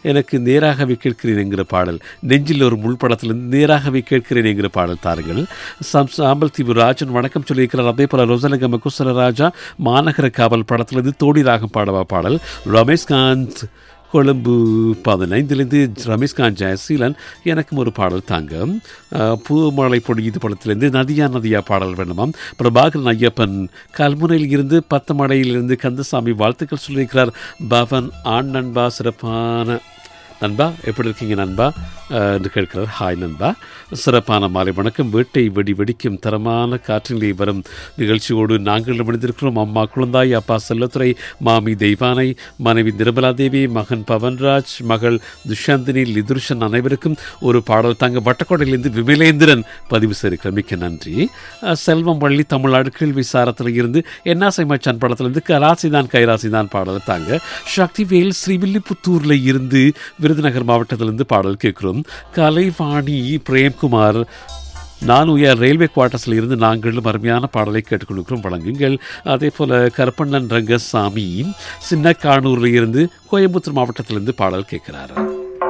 எனக்கு நேராகவே கேட்கிறேன் என்கிற பாடல் நெஞ்சில் ஒரு முள் படத்திலிருந்து நேராகவே கேட்கிறேன் என்கிற பாடல் தாருங்கள் சம் சாம்பல் தீவு ராஜன் வணக்கம் சொல்லியிருக்கிறார் அதே போல ரோசலகம குசலராஜா மாநகர காவல் படத்திலிருந்து தோடி ராகம் பாடவா பாடல் ரமேஷ்காந்த் கொழும்பு பதினைந்திலிருந்து ரமேஷ்காந்த் ஜெயசீலன் எனக்கும் ஒரு பாடல் தாங்க அஹ், பூமழை பொழியுது படத்திலிருந்து நதியா நதியா பாடல் வேண்டுமாம் பிரபாகரன் ஐயப்பன் கல்முனையில் இருந்து பத்தமடையிலிருந்து கந்தசாமி வாழ்த்துக்கள் சொல்லியிருக்கிறார் பவன் ஆண் நண்பா சிறப்பான நண்பா எப்படி இருக்கீங்க நண்பா அஹ், என்று கேட்கிறார் ஹாய் நண்பா சிறப்பான மாலை வணக்கம் வீட்டை வெடி வெடிக்கும் தரமான காற்றிலே வரும் நிகழ்ச்சியோடு நாங்கள் இணைந்திருக்கிறோம் அம்மா குழந்தாய் அப்பா செல்லத்துறை மாமி தெய்வானை மனைவி நிர்மலா தேவி மகன் பவன்ராஜ் மகள் துஷாந்தினி லிதுர்ஷன் அனைவருக்கும் ஒரு பாடல் தாங்க வட்டக்கோட்டையிலிருந்து விமலேந்திரன் பதிவு செய்திருக்கிறார் மிக்க நன்றி அஹ், செல்வம் வள்ளி தமிழ்நாடு கேள்வி சாரத்தில் இருந்து என்னாசை மச்சான் படத்திலிருந்து கராசிதான் கைராசிதான் பாடல் தாங்க சக்திவேல் ஸ்ரீவில்லிபுத்தூரில் இருந்து விருதுநகர் மாவட்டத்திலிருந்து பாடல் கேட்கிறோம் கலைவாணி பிரேம்குமார் நான் உயர் ரயில்வே குவார்ட்டர்ஸில் இருந்து நாங்களும் அருமையான பாடலை கேட்டுக்கொள்கிறோம் வழங்குங்கள் அதே போல கருப்பண்ணன் ரங்கசாமி சின்ன காணூரில் இருந்து கோயம்புத்தூர் மாவட்டத்திலிருந்து பாடல் கேட்கிறார்